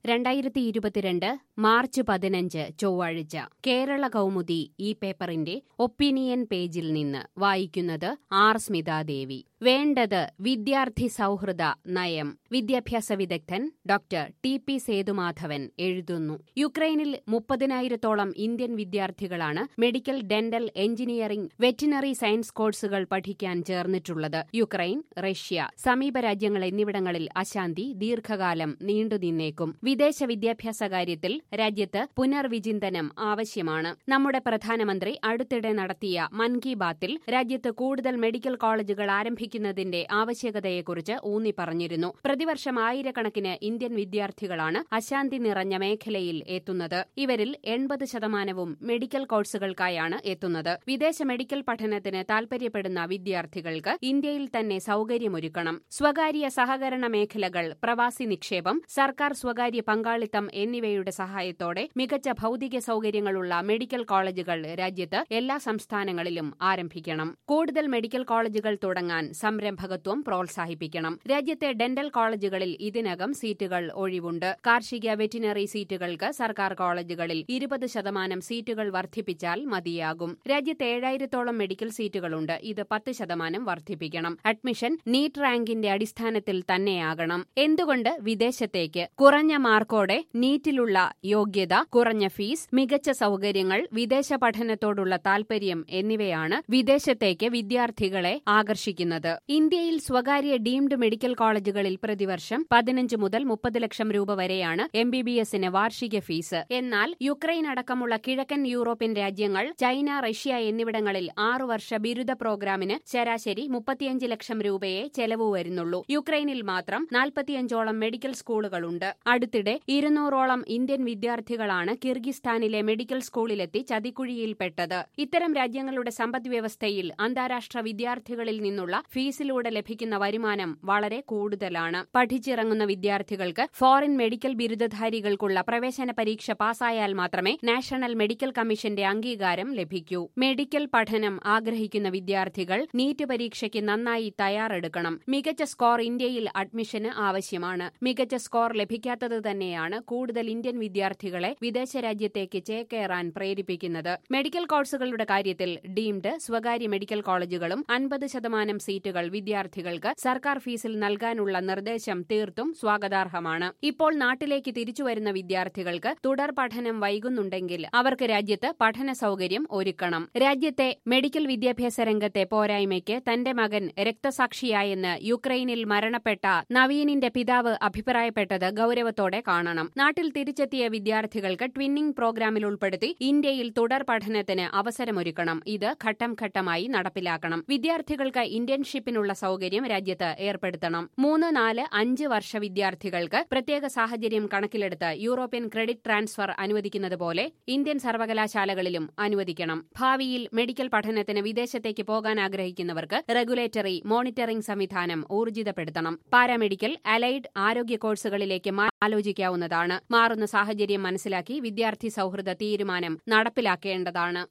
രണ്ടായിരത്തി ഇരുപത്തിരണ്ട് മാർച്ച് പതിനഞ്ച് ചൊവ്വാഴ്ച കേരള കൗമുദി ഈ പേപ്പറിന്റെ ഒപ്പീനിയൻ പേജിൽ നിന്ന് വായിക്കുന്നത് ആർ സ്മിതാദേവി വേണ്ടത് വിദ്യാർത്ഥി സൗഹൃദ നയം വിദ്യാഭ്യാസ വിദഗ്ധൻ ഡോക്ടർ ടി പി സേതുമാധവൻ എഴുതുന്നു യുക്രൈനിൽ മുപ്പതിനായിരത്തോളം ഇന്ത്യൻ വിദ്യാർത്ഥികളാണ് medical dental engineering veterinary science കോഴ്സുകൾ പഠിക്കാൻ ചേർന്നിട്ടുള്ളത് യുക്രൈൻ റഷ്യ സമീപ രാജ്യങ്ങൾ എന്നിവിടങ്ങളിൽ അശാന്തി ദീർഘകാലം നീണ്ടുനിന്നേക്കും വിദേശ വിദ്യാഭ്യാസ കാര്യത്തിൽ രാജ്യത്ത് പുനർവിചിന്തനം ആവശ്യമാണ് നമ്മുടെ പ്രധാനമന്ത്രി അടുത്തിടെ നടത്തിയ മൻ കി ബാത്തിൽ രാജ്യത്ത് കൂടുതൽ മെഡിക്കൽ കോളേജുകൾ ആരംഭിക്കുന്നതിന്റെ ആവശ്യകതയെക്കുറിച്ച് ഊന്നി പറഞ്ഞിരുന്നു പ്രതിവർഷം ആയിരക്കണക്കിന് ഇന്ത്യൻ വിദ്യാർത്ഥികളാണ് അശാന്തി നിറഞ്ഞ മേഖലയിൽ എത്തുന്നത് ഇവരിൽ എൺപത് ശതമാനവും മെഡിക്കൽ കോഴ്സുകൾക്കായാണ് എത്തുന്നത് വിദേശ മെഡിക്കൽ പഠനത്തിന് താൽപര്യപ്പെടുന്ന വിദ്യാർത്ഥികൾക്ക് ഇന്ത്യയിൽ തന്നെ സൌകര്യമൊരുക്കണം സ്വകാര്യ സഹകരണ മേഖലകൾ പ്രവാസി നിക്ഷേപം സർക്കാർ സ്വകാര്യ പങ്കാളിത്തം എന്നിവയുടെ സഹായത്തോടെ മികച്ച ഭൌതിക സൌകര്യങ്ങളുള്ള മെഡിക്കൽ കോളേജുകൾ രാജ്യത്ത് എല്ലാ സംസ്ഥാനങ്ങളിലും ആരംഭിക്കണം കൂടുതൽ മെഡിക്കൽ കോളേജുകൾ തുടങ്ങാൻ സംരംഭകത്വം പ്രോത്സാഹിപ്പിക്കണം രാജ്യത്തെ ഡെന്റൽ കോളേജുകളിൽ ഇതിനകം സീറ്റുകൾ ഒഴിവുണ്ട് കാർഷിക വെറ്റിനറി സീറ്റുകൾക്ക് സർക്കാർ കോളേജുകളിൽ ഇരുപത് ശതമാനം സീറ്റുകൾ വർദ്ധിപ്പിച്ചാൽ മതിയാകും രാജ്യത്ത് ഏഴായിരത്തോളം മെഡിക്കൽ സീറ്റുകളുണ്ട് ഇത് പത്ത് ശതമാനം വർദ്ധിപ്പിക്കണം അഡ്മിഷൻ നീറ്റ് റാങ്കിന്റെ അടിസ്ഥാനത്തിൽ തന്നെയാകണം എന്തുകൊണ്ട് വിദേശത്തേക്ക് കുറഞ്ഞ മാർക്കോടെ നീറ്റിലുള്ള യോഗ്യത കുറഞ്ഞ ഫീസ് മികച്ച സൌകര്യങ്ങൾ വിദേശ പഠനത്തോടുള്ള താൽപര്യം എന്നിവയാണ് വിദേശത്തേക്ക് വിദ്യാർത്ഥികളെ ആകർഷിക്കുന്നത് ഇന്ത്യയിൽ സ്വകാര്യ ഡീംഡ് മെഡിക്കൽ കോളേജുകളിൽ പ്രതിവർഷം പതിനഞ്ച് മുതൽ മുപ്പത് ലക്ഷം രൂപ വരെയാണ് എം ബി ബി എസിന് വാർഷിക ഫീസ് എന്നാൽ യുക്രൈൻ അടക്കമുള്ള കിഴക്കൻ യൂറോപ്യൻ രാജ്യങ്ങൾ ചൈന റഷ്യ എന്നിവിടങ്ങളിൽ ആറു വർഷ ബിരുദ പ്രോഗ്രാമിന് ശരാശരി മുപ്പത്തിയഞ്ച് ലക്ഷം രൂപയെ ചെലവ് വരുന്നുള്ളൂ യുക്രൈനിൽ മാത്രം നാൽപ്പത്തിയഞ്ചോളം മെഡിക്കൽ സ്കൂളുകളുണ്ട് അടുത്തിടെ ഇരുന്നൂറോളം ഇന്ത്യൻ വിദ്യാർത്ഥികളാണ് കിർഗിസ്ഥാനിലെ മെഡിക്കൽ സ്കൂളിലെത്തി ചതിക്കുഴിയിൽപ്പെട്ടത് ഇത്തരം രാജ്യങ്ങളുടെ സമ്പദ്വ്യവസ്ഥയിൽ അന്താരാഷ്ട്ര വിദ്യാർത്ഥികളിൽ നിന്നുള്ള ഫീസിലൂടെ ലഭിക്കുന്ന വരുമാനം വളരെ കൂടുതലാണ് പഠിച്ചിറങ്ങുന്ന വിദ്യാർത്ഥികൾക്ക് ഫോറിൻ മെഡിക്കൽ ബിരുദധാരികൾക്കുള്ള പ്രവേശന പരീക്ഷ പാസ്സായാൽ മാത്രമേ നാഷണൽ മെഡിക്കൽ കമ്മീഷന്റെ അംഗീകാരം ലഭിക്കൂ മെഡിക്കൽ പഠനം ആഗ്രഹിക്കുന്ന വിദ്യാർത്ഥികൾ നീറ്റ് പരീക്ഷയ്ക്ക് നന്നായി തയ്യാറെടുക്കണം മികച്ച സ്കോർ ഇന്ത്യയിൽ അഡ്മിഷന് ആവശ്യമാണ് മികച്ച സ്കോർ ലഭിക്കാത്തത് തന്നെയാണ് കൂടുതൽ ഇന്ത്യൻ വിദ്യാർത്ഥികളെ വിദേശ രാജ്യത്തേക്ക് ചേക്കേറാൻ പ്രേരിപ്പിക്കുന്നത് മെഡിക്കൽ കോഴ്സുകളുടെ കാര്യത്തിൽ ഡീംഡ് സ്വകാര്യ മെഡിക്കൽ കോളേജുകളും അൻപത് ശതമാനം സീറ്റുകൾ വിദ്യാർത്ഥികൾക്ക് സർക്കാർ ഫീസിൽ നൽകാനുള്ള നിർദ്ദേശം തീർത്തും സ്വാഗതാർഹമാണ് ഇപ്പോൾ നാട്ടിലേക്ക് തിരിച്ചുവരുന്ന വിദ്യാർത്ഥികൾക്ക് തുടർ പഠനം വൈകുന്നുണ്ടെങ്കിൽ അവർക്ക് രാജ്യത്ത് പഠന സൌകര്യം ഒരുക്കണം രാജ്യത്തെ മെഡിക്കൽ വിദ്യാഭ്യാസ രംഗത്തെ പോരായ്മയ്ക്ക് തന്റെ മകൻ രക്തസാക്ഷിയായെന്ന് യുക്രൈനിൽ മരണപ്പെട്ട നവീനിന്റെ പിതാവ് അഭിപ്രായപ്പെട്ടത് ഗൌരവത്തോടെ കാണണം നാട്ടിൽ തിരിച്ചെത്തിയ വിദ്യാർത്ഥികൾക്ക് ട്വിന്നിംഗ് പ്രോഗ്രാമിൽ ഉൾപ്പെടുത്തി ഇന്ത്യയിൽ തുടർ പഠനത്തിന് അവസരമൊരുക്കണം ഇത് ഘട്ടം ഘട്ടമായി നടപ്പിലാക്കണം വിദ്യാർത്ഥികൾക്ക് ഇന്റേൺഷിപ്പിനുള്ള സൌകര്യം രാജ്യത്ത് ഏർപ്പെടുത്തണം മൂന്ന് നാല് അഞ്ച് വർഷ വിദ്യാർത്ഥികൾക്ക് പ്രത്യേക സാഹചര്യം കണക്കിലെടുത്ത് യൂറോപ്യൻ ക്രെഡിറ്റ് ട്രാൻസ്ഫർ അനുവദിക്കുന്നത് പോലെ ഇന്ത്യൻ സർവകലാശാലകളിലും അനുവദിക്കണം ഭാവിയിൽ മെഡിക്കൽ പഠനത്തിന് വിദേശത്തേക്ക് പോകാൻ ആഗ്രഹിക്കുന്നവർക്ക് റെഗുലേറ്ററി മോണിറ്ററിംഗ് സംവിധാനം ഊർജിതപ്പെടുത്തണം പാരാമെഡിക്കൽ അലൈഡ് ആരോഗ്യ കോഴ്സുകളിലേക്ക് ആലോചിക്കാവുന്നതാണ് മാറുന്ന സാഹചര്യം മനസ്സിലാക്കി വിദ്യാർത്ഥി സൌഹൃദ തീരുമാനം നടപ്പിലാക്കേണ്ടതാണ്